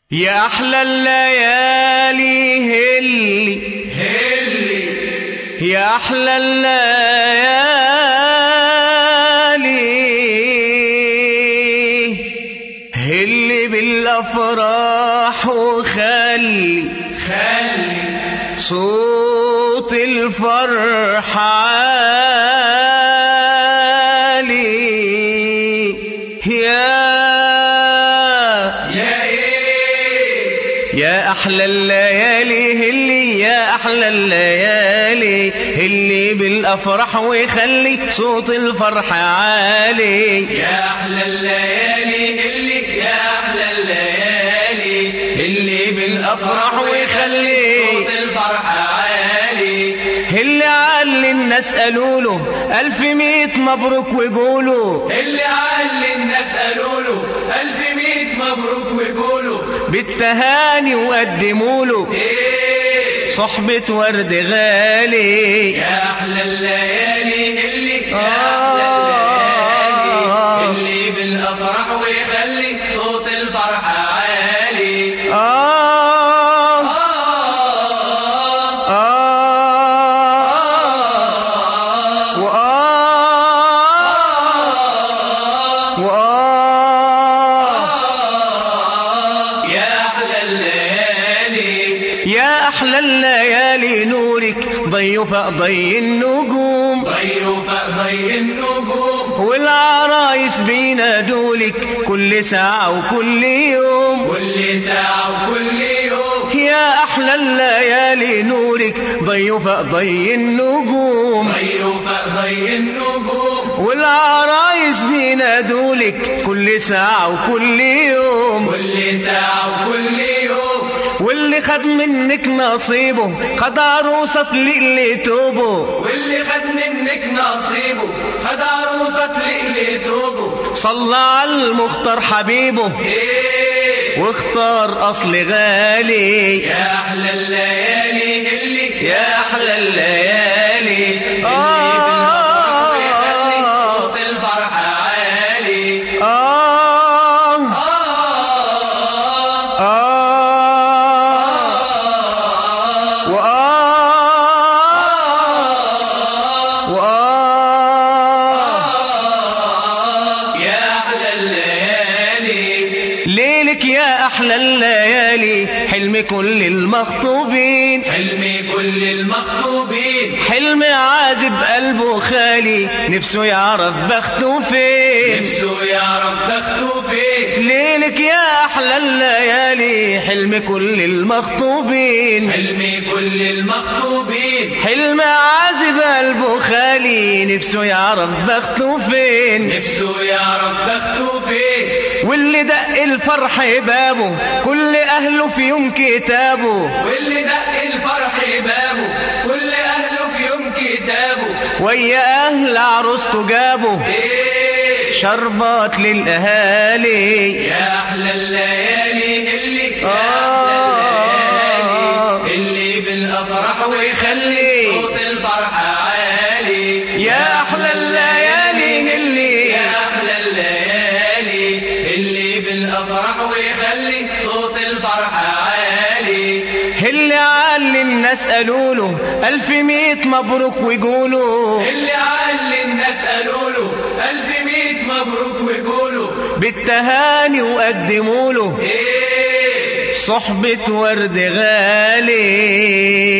يا أحلى الليالي هلي هلي يا أحلى الليالي هلي بالأفراح وخلي خلي صوت الفرح عالي يا يا ايه يا أحلى الليالي هلي يا أحلى الليالي هلي بالأفراح ويخلي صوت الفرح عالي يا احلى الليالي هلي يا احلى الليالي اللي بالأفراح ويخلي صوت الفرح عالي اللي علي الناس قالوا له ألف ميت مبروك ويقولوا اللي علي الناس قالوا له الف ميت مبروك ويقولوا بالتهاني وقدموا له ايه صحبة ورد غالي يا احلى الليالي هلي يا آه. احلى الليالي اللي بالافراح ويخلي صوت الفرح عالي آه آه. آه آه. وآه وآه يا أحلى الليالي يا أحلى الليالي نورك ضيف ضي النجوم ضيف ضي النجوم والعرايس بينادولك كل ساعة وكل يوم كل ساعة وكل يوم يا أحلى الليالي نورك ضيف ضي النجوم ضيف ضي النجوم والعرايس بينادولك كل ساعة وكل يوم كل ساعة وكل يوم واللي خد منك نصيبه خد عروسة اللي توبه واللي خد منك نصيبه خد عروسة لقلي توبه صلى على المختار حبيبه ايه واختار أصل غالي يا أحلى الليالي هلي يا أحلى الليالي اللي آه. بالأفراح ويخلي صوت الفرح عالي آه آه آه وآه وآه يا أحلى الليالي ليلك يا أحلى الليالي حلم كل المخطوبين حلمي كل المخطوبين حلم عازب قلبه خالي نفسه يعرف بخته فين نفسه يعرف بخته فين ليلك يا أحلى الليالي حلم كل المخطوبين حلمي كل المخطوبين حلم عازب قلبه خالي نفسه يعرف بخته فين نفسه يعرف بخته فين واللي دق الفرح بابه كل أهله في يوم كتابه واللي دق الفرح بابه كل أهله في يوم كتابه ويا أهل عروسته جابه إيه شربات للأهالي يا أحلى الليالي اللي يا آه. أحلى الليالي اللي بالأفراح ويخلي صوت الفرح عالي يا أحلى الليالي اللي يا أحلى الليالي اللي بالأفراح ويخلي صوت الفرح عالي اللي علي الناس قالوا له ألف ميت مبروك ويقولوا اللي علي الناس قالوا له ألف ميت مبروك ويقولوا بالتهاني وقدموا له إيه صحبة ورد غالي